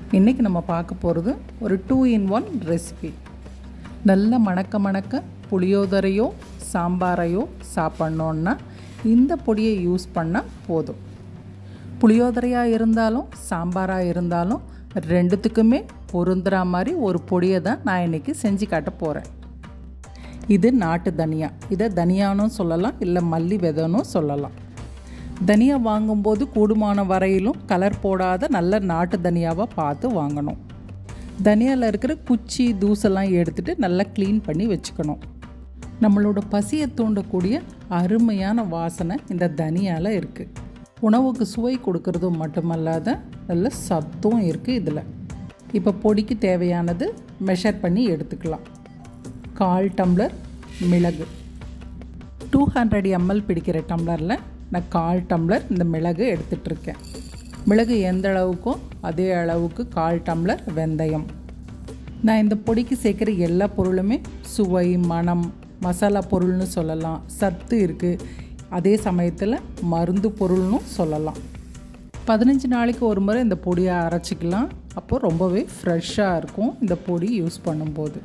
இன்றைக்கி நம்ம பார்க்க போகிறது ஒரு டூ இன் ஒன் ரெசிபி நல்ல மணக்க மணக்க புளியோதரையோ சாம்பாரையோ சாப்பிட்ணோன்னா இந்த பொடியை யூஸ் பண்ணால் போதும் புளியோதரையாக இருந்தாலும் சாம்பாராக இருந்தாலும் ரெண்டுத்துக்குமே பொருந்துற மாதிரி ஒரு பொடியை தான் நான் இன்றைக்கி செஞ்சு காட்ட போகிறேன் இது நாட்டு தனியா இதை தனியானும் சொல்லலாம் இல்லை மல்லி விதனும் சொல்லலாம் தனியா வாங்கும்போது கூடுமான வரையிலும் கலர் போடாத நல்ல நாட்டு தனியாவாக பார்த்து வாங்கணும் தனியாவில் இருக்கிற குச்சி தூசெல்லாம் எடுத்துகிட்டு நல்லா க்ளீன் பண்ணி வச்சுக்கணும் நம்மளோட பசியை தூண்டக்கூடிய அருமையான வாசனை இந்த தனியாவில் இருக்குது உணவுக்கு சுவை கொடுக்கறதும் மட்டுமல்லாத நல்ல சத்தும் இருக்குது இதில் இப்போ பொடிக்கு தேவையானது மெஷர் பண்ணி எடுத்துக்கலாம் கால் டம்ளர் மிளகு டூ ஹண்ட்ரட் எம்எல் பிடிக்கிற டம்ளரில் நான் கால் டம்ளர் இந்த மிளகு எடுத்துகிட்ருக்கேன் மிளகு எந்த அளவுக்கோ அதே அளவுக்கு கால் டம்ளர் வெந்தயம் நான் இந்த பொடிக்கு சேர்க்குற எல்லா பொருளுமே சுவை மணம் மசாலா பொருள்னு சொல்லலாம் சத்து இருக்குது அதே சமயத்தில் மருந்து பொருள்னு சொல்லலாம் பதினஞ்சு நாளைக்கு ஒரு முறை இந்த பொடியை அரைச்சிக்கலாம் அப்போது ரொம்பவே ஃப்ரெஷ்ஷாக இருக்கும் இந்த பொடி யூஸ் பண்ணும்போது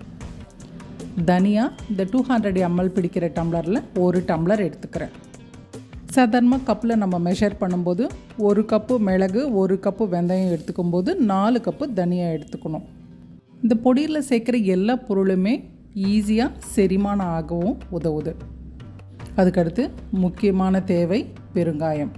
தனியா இந்த டூ ஹண்ட்ரட் எம்எல் பிடிக்கிற டம்ளரில் ஒரு டம்ளர் எடுத்துக்கிறேன் சாதாரணமாக கப்பில் நம்ம மெஷர் பண்ணும்போது ஒரு கப்பு மிளகு ஒரு கப்பு வெந்தயம் எடுத்துக்கும் போது நாலு கப்பு தனியா எடுத்துக்கணும் இந்த பொடியில் சேர்க்குற எல்லா பொருளுமே ஈஸியாக செரிமானம் ஆகவும் உதவுது அதுக்கடுத்து முக்கியமான தேவை பெருங்காயம்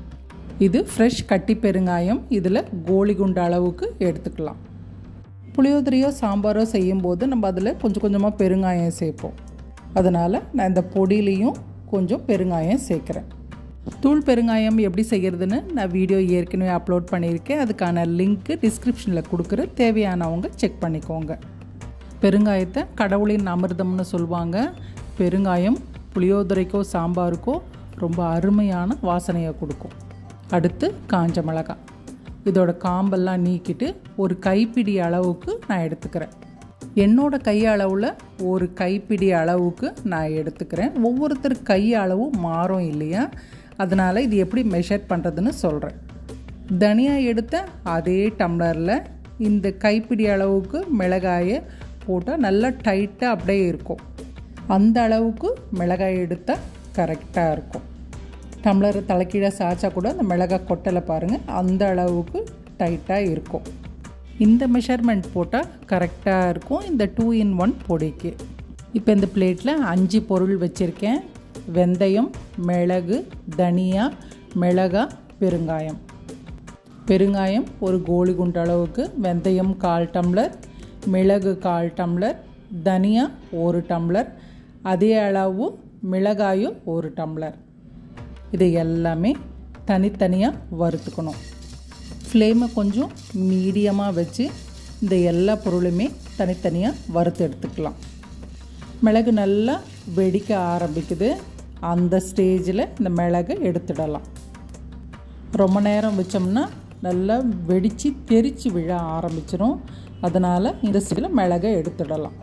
இது ஃப்ரெஷ் கட்டி பெருங்காயம் இதில் கோழி குண்டு அளவுக்கு எடுத்துக்கலாம் புளியோதரையோ சாம்பாரோ செய்யும்போது நம்ம அதில் கொஞ்சம் கொஞ்சமாக பெருங்காயம் சேர்ப்போம் அதனால் நான் இந்த பொடியிலையும் கொஞ்சம் பெருங்காயம் சேர்க்குறேன் தூள் பெருங்காயம் எப்படி செய்கிறதுன்னு நான் வீடியோ ஏற்கனவே அப்லோட் பண்ணியிருக்கேன் அதுக்கான லிங்க்கு டிஸ்கிரிப்ஷனில் கொடுக்குற தேவையானவங்க செக் பண்ணிக்கோங்க பெருங்காயத்தை கடவுளின் அமிர்தம்னு சொல்லுவாங்க பெருங்காயம் புளியோதரைக்கோ சாம்பாருக்கோ ரொம்ப அருமையான வாசனையை கொடுக்கும் அடுத்து காஞ்ச மிளகாய் இதோட காம்பெல்லாம் நீக்கிட்டு ஒரு கைப்பிடி அளவுக்கு நான் எடுத்துக்கிறேன் என்னோட கை அளவில் ஒரு கைப்பிடி அளவுக்கு நான் எடுத்துக்கிறேன் ஒவ்வொருத்தர் கை அளவும் மாறும் இல்லையா அதனால் இது எப்படி மெஷர் பண்ணுறதுன்னு சொல்கிறேன் தனியா எடுத்த அதே டம்ளரில் இந்த கைப்பிடி அளவுக்கு மிளகாயை போட்டால் நல்லா டைட்டாக அப்படியே இருக்கும் அந்த அளவுக்கு மிளகாய் எடுத்தால் கரெக்டாக இருக்கும் டம்ளரை தலைக்கீழே சாய்ச்சா கூட அந்த மிளகாய் கொட்டலை பாருங்கள் அந்த அளவுக்கு டைட்டாக இருக்கும் இந்த மெஷர்மெண்ட் போட்டால் கரெக்டாக இருக்கும் இந்த டூ இன் ஒன் பொடிக்கு இப்போ இந்த பிளேட்டில் அஞ்சு பொருள் வச்சுருக்கேன் வெந்தயம் மிளகு தனியா மிளகா பெருங்காயம் பெருங்காயம் ஒரு கோழி குண்டு அளவுக்கு வெந்தயம் கால் டம்ளர் மிளகு கால் டம்ளர் தனியா ஒரு டம்ளர் அதே அளவு மிளகாயும் ஒரு டம்ளர் இது எல்லாமே தனித்தனியாக வறுத்துக்கணும் ஃப்ளேமை கொஞ்சம் மீடியமாக வச்சு இந்த எல்லா பொருளுமே தனித்தனியாக வறுத்து எடுத்துக்கலாம் மிளகு நல்லா வெடிக்க ஆரம்பிக்குது அந்த ஸ்டேஜில் இந்த மிளகு எடுத்துடலாம் ரொம்ப நேரம் வச்சோம்னா நல்லா வெடித்து தெரித்து விழ ஆரம்பிச்சிடும் அதனால் இந்த ஸ்டேஜில் மிளகை எடுத்துடலாம்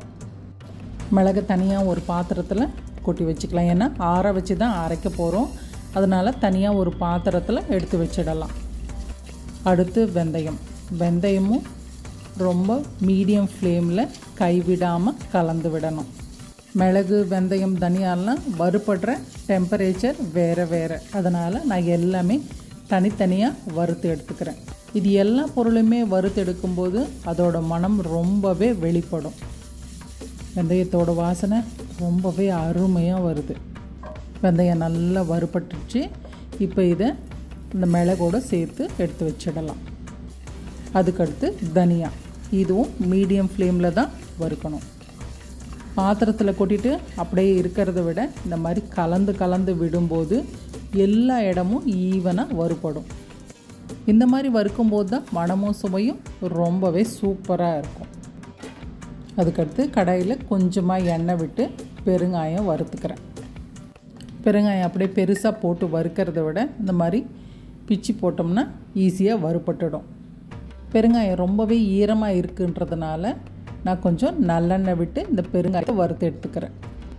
மிளகு தனியாக ஒரு பாத்திரத்தில் கொட்டி வச்சுக்கலாம் ஏன்னா ஆற வச்சு தான் அரைக்க போகிறோம் அதனால் தனியாக ஒரு பாத்திரத்தில் எடுத்து வச்சிடலாம் அடுத்து வெந்தயம் வெந்தயமும் ரொம்ப மீடியம் ஃப்ளேமில் கைவிடாமல் கலந்து விடணும் மிளகு வெந்தயம் தனியாலாம் வறுபடுற டெம்பரேச்சர் வேறு வேறு அதனால் நான் எல்லாமே தனித்தனியாக வறுத்து எடுத்துக்கிறேன் இது எல்லா பொருளுமே வறுத்து எடுக்கும்போது அதோட மனம் ரொம்பவே வெளிப்படும் வெந்தயத்தோட வாசனை ரொம்பவே அருமையாக வருது வெந்தயம் நல்லா வறுபட்டுச்சு இப்போ இதை இந்த மிளகோடு சேர்த்து எடுத்து வச்சிடலாம் அதுக்கடுத்து தனியா இதுவும் மீடியம் ஃப்ளேமில் தான் வறுக்கணும் பாத்திரத்தில் கொட்டிட்டு அப்படியே இருக்கிறத விட இந்த மாதிரி கலந்து கலந்து விடும்போது எல்லா இடமும் ஈவனாக வறுபடும் இந்த மாதிரி வறுக்கும்போது தான் மனமும் சுவையும் ரொம்பவே சூப்பராக இருக்கும் அதுக்கடுத்து கடாயில் கொஞ்சமாக எண்ணெய் விட்டு பெருங்காயம் வறுத்துக்கிறேன் பெருங்காயம் அப்படியே பெருசாக போட்டு வறுக்கிறத விட இந்த மாதிரி பிச்சு போட்டோம்னா ஈஸியாக வறுபட்டுடும் பெருங்காயம் ரொம்பவே ஈரமாக இருக்குன்றதுனால நான் கொஞ்சம் நல்லெண்ணெய் விட்டு இந்த பெருங்காயத்தை வறுத்து எடுத்துக்கிறேன்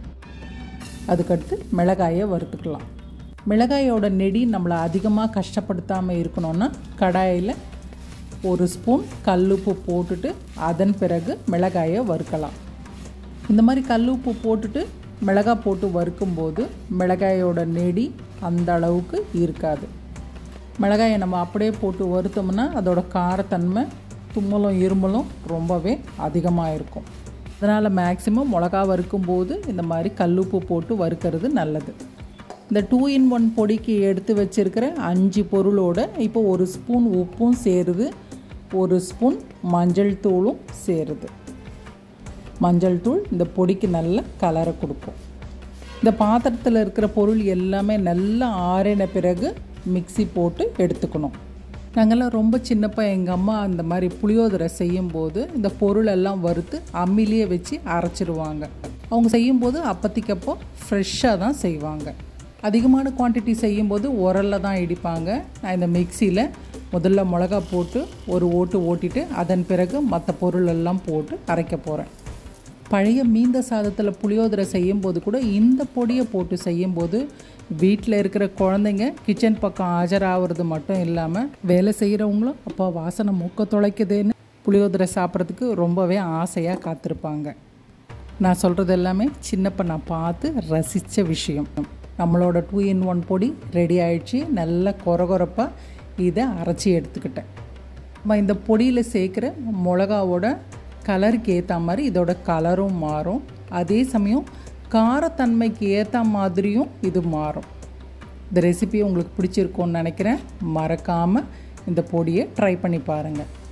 அதுக்கடுத்து மிளகாயை வறுத்துக்கலாம் மிளகாயோட நெடி நம்மளை அதிகமாக கஷ்டப்படுத்தாமல் இருக்கணும்னா கடாயில் ஒரு ஸ்பூன் கல்லுப்பு போட்டுட்டு அதன் பிறகு மிளகாயை வறுக்கலாம் இந்த மாதிரி கல்லுப்பு போட்டுட்டு மிளகாய் போட்டு வறுக்கும்போது மிளகாயோட நெடி அந்த அளவுக்கு இருக்காது மிளகாயை நம்ம அப்படியே போட்டு வறுத்தோம்னா அதோட காரத்தன்மை தும்மலும் இருமலும் ரொம்பவே அதிகமாக இருக்கும் அதனால் மேக்ஸிமம் மிளகா வறுக்கும்போது இந்த மாதிரி கல்லுப்பு போட்டு வறுக்கிறது நல்லது இந்த டூ இன் ஒன் பொடிக்கு எடுத்து வச்சுருக்கிற அஞ்சு பொருளோட இப்போ ஒரு ஸ்பூன் உப்பும் சேருது ஒரு ஸ்பூன் மஞ்சள் தூளும் சேருது மஞ்சள் தூள் இந்த பொடிக்கு நல்ல கலரை கொடுக்கும் இந்த பாத்திரத்தில் இருக்கிற பொருள் எல்லாமே நல்லா ஆறின பிறகு மிக்சி போட்டு எடுத்துக்கணும் நாங்கள்லாம் ரொம்ப சின்னப்பா எங்கள் அம்மா அந்த மாதிரி புளியோதரை செய்யும்போது இந்த பொருள் எல்லாம் வறுத்து அம்மிலேயே வச்சு அரைச்சிருவாங்க அவங்க செய்யும்போது அப்பத்திக்கப்போ ஃப்ரெஷ்ஷாக தான் செய்வாங்க அதிகமான குவான்டிட்டி செய்யும்போது உரலில் தான் இடிப்பாங்க நான் இந்த மிக்சியில் முதல்ல மிளகா போட்டு ஒரு ஓட்டு ஓட்டிட்டு அதன் பிறகு மற்ற பொருள் எல்லாம் போட்டு அரைக்க போகிறேன் பழைய மீந்த சாதத்தில் புளியோதரை செய்யும்போது கூட இந்த பொடியை போட்டு செய்யும்போது வீட்டில் இருக்கிற குழந்தைங்க கிச்சன் பக்கம் ஆஜராகிறது மட்டும் இல்லாமல் வேலை செய்கிறவங்களும் அப்போ வாசனை மூக்க தொலைக்குதுன்னு புளியோதரை சாப்பிட்றதுக்கு ரொம்பவே ஆசையாக காத்திருப்பாங்க நான் சொல்கிறது எல்லாமே சின்னப்ப நான் பார்த்து ரசித்த விஷயம் நம்மளோட டூ இன் ஒன் பொடி ரெடி ஆயிடுச்சு நல்லா கொரகொரப்பாக இதை அரைச்சி எடுத்துக்கிட்டேன் நம்ம இந்த பொடியில் சேர்க்குற மிளகாவோட கலருக்கு ஏற்ற மாதிரி இதோட கலரும் மாறும் அதே சமயம் காரத்தன்மைக்கு ஏற்ற மாதிரியும் இது மாறும் இந்த ரெசிபி உங்களுக்கு பிடிச்சிருக்கும்னு நினைக்கிறேன் மறக்காமல் இந்த பொடியை ட்ரை பண்ணி பாருங்கள்